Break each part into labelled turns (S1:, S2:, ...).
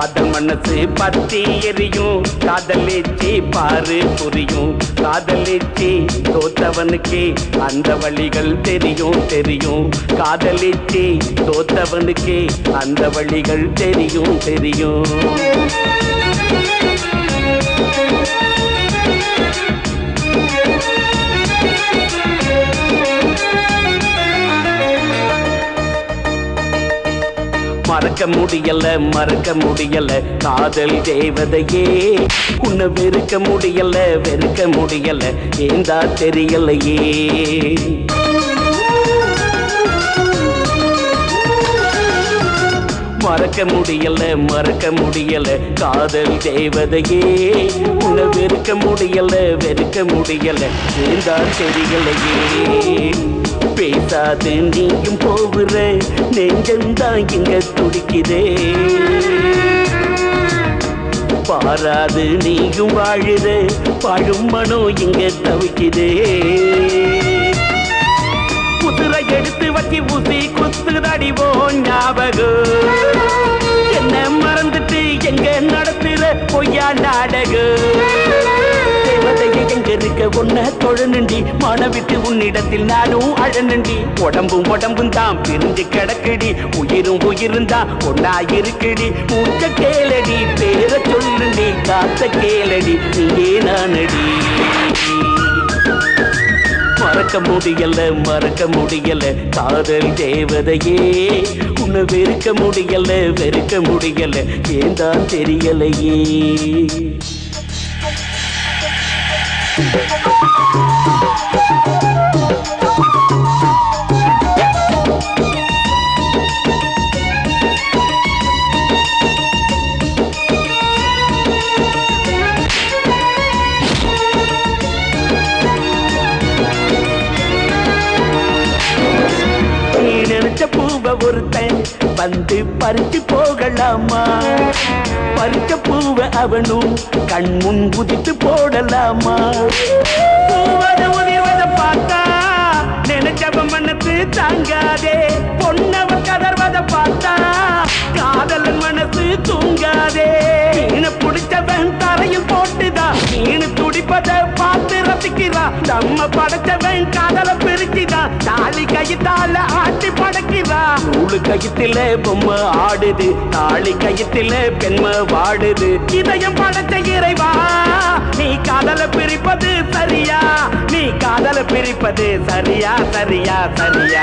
S1: காதல் மனசு பத்தி எரியும் காதலிச்சி பாரு புரியும் காதலிச்சி தோத்தவனுக்கு அந்த வழிகள் தெரியும் தெரியும் காதலிச்சி தோத்தவனுக்கு அந்த வழிகள் தெரியும் தெரியும் மறக்க முடியல மறக்க முடியல காதல் தேவதையே உன்னை வெறுக்க முடியல வெறுக்க முடியல ஏந்தா தெரியலையே மறக்க முடியல மறக்க முடியல காதல் தேவதையே உன்னை வெறுக்க முடியல வெறுக்க முடியல ஏந்தா தெரியலையே பேசாது நீயும் போகிற நெஞ்சம்தான் இங்க துடிக்குதே பாராது நீயும் வாழுற வாழும் மனோ இங்க தவிக்குதே குதிரை எடுத்து வச்சு ஊசி குத்துதடிவோ ஞாபகம் என்ன மறந்துட்டு எங்க நடத்துற பொய்யா நாடகம் தேவதையை எங்க இருக்க உன்ன தொழனுண்டி மனவிட்டு உன்னிடத்தில் நானும் அழனுண்டி உடம்பும் உடம்பும் தான் பிரிஞ்சு கிடக்குடி உயிரும் உயிரும் தான் ஒன்னா இருக்குடி மூச்ச கேளடி பேர சொல்லுண்டி காத்த கேளடி நீயே நானடி மறக்க முடியல மறக்க முடியல காதல் தேவதையே உன்னை வெறுக்க முடியல வெறுக்க முடியல ஏன் தான் தெரியலையே நீ நினைச்ச பூவ ஒருத்தன் வந்து பறிச்சு போகலாமா பறிச்ச பூவ அவனும் கண் முன் குதித்து போடலாமா பூவத உதிர்வத பார்த்தா நினைச்சவன் மனசு தாங்காதே பொன்னவ கதர்வத பார்த்தா காதலன் மனசு தூங்காதே மீன பிடிச்சவன் தரையில் போட்டுதான் மீனு துடிப்பத பார்த்து ரசிக்கிறான் நம்ம படைச்சவன் காதல பிரிச்சுதான் தாலி கைத்தால ஆட்டி படைக்கிறான் நூலு கயித்துல பொம்மை ஆடுது தாலி கயித்துல பெண்மை வாடுது இதயம் படைச்ச இறைவா நீ காதல பிரிப்பது சரியா நீ காதல பிரிப்பது சரியா சரியா சரியா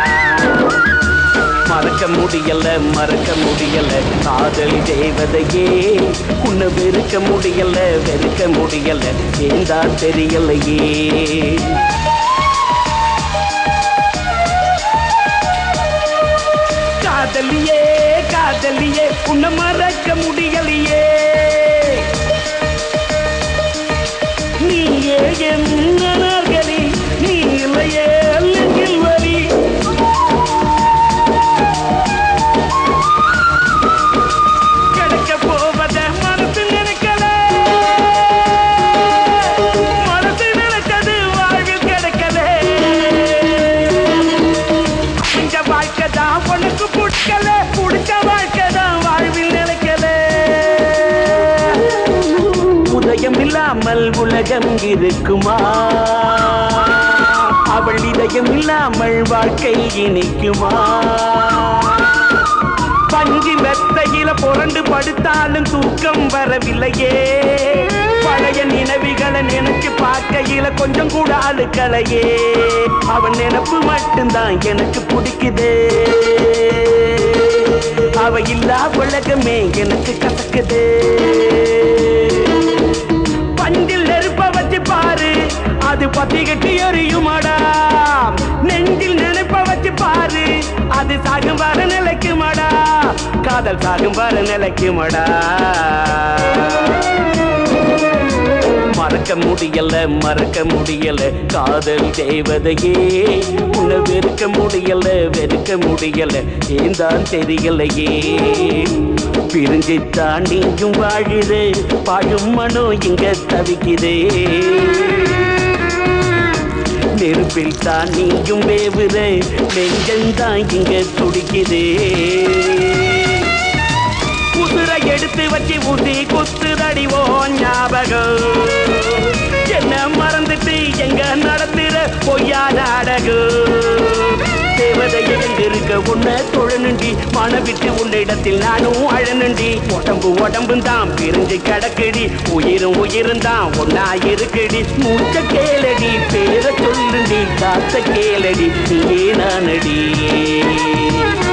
S1: மறக்க முடியல மறக்க முடியல காதல் தேவதையே உன்னை வெறுக்க முடியல வெறுக்க முடியல ஏந்தா தெரியலையே காதலியே காதலியே உன்னை மறக்க முடியலையே நீயே என்ன நாற்கலி நீ இல்லையே நெஞ்சில் வலி கிடைக்க போவத மனசு நினைக்கல மனசு நினைச்சது வாழ்வில் கிடைக்கல இந்த வாழ்க்கை தான் உனக்கு பிடிக்கல பிடிச்ச வாழ்க்கை தான் வாழ்வில் நினைக்கல உதயம் இல்லாமல் உலகம் இருக்குமா அவள் இதயம் இல்லாமல் வாழ்க்கை இனிக்குமா பஞ்சு மெத்தையில புரண்டு படுத்தாலும் தூக்கம் வரவில்லையே பழைய நினைவுகளை நினைச்சு பார்க்கையில கொஞ்சம் கூட அழுக்கலையே அவன் நினப்பு மட்டும்தான் எனக்கு பிடிக்குதே அவ இல்லா உலகமே எனக்கு கசக்குதே பஞ்சில் நெருப்ப வச்சு பாரு அது பத்திக்கிட்டு எரியுமாடா நெஞ்சில் நினைப்ப வச்சு பாரு அது சாகும் வர நிலைக்குமாடா காதல் சாகும் வர நிலைக்குமாடா மறக்க முடியல மறக்க முடியல காதல் தேவதையே உன்னை வெறுக்க முடியல வெறுக்க முடியல ஏன் தான் தெரியலையே பிரிஞ்சுத்தான் நீயும் வாழுது பாழும் மனோ இங்க தவிக்குதே நெருப்பில் தான் நீயும் வேவுற நெஞ்சந்தான் இங்க துடிக்குதே குதிரை எடுத்து வச்சு ஊசி குத்துதடிவோ ஞாபகம் என்ன மறந்துட்டு எங்க நடத்துற பொய்யா நாடகம் தேவதை எழுந்திருக்க உன்னை தொழனுண்டி மனவிட்டு உன்னிடத்தில் நானும் அழனுண்டி உடம்பு உடம்பும் தான் பிரிஞ்சு கிடக்குடி உயிரும் உயிரும் தான் ஒன்னா இருக்குடி மூச்ச கேளடி பேர சொல்லுண்டி காத்த கேளடி நீயே நானடி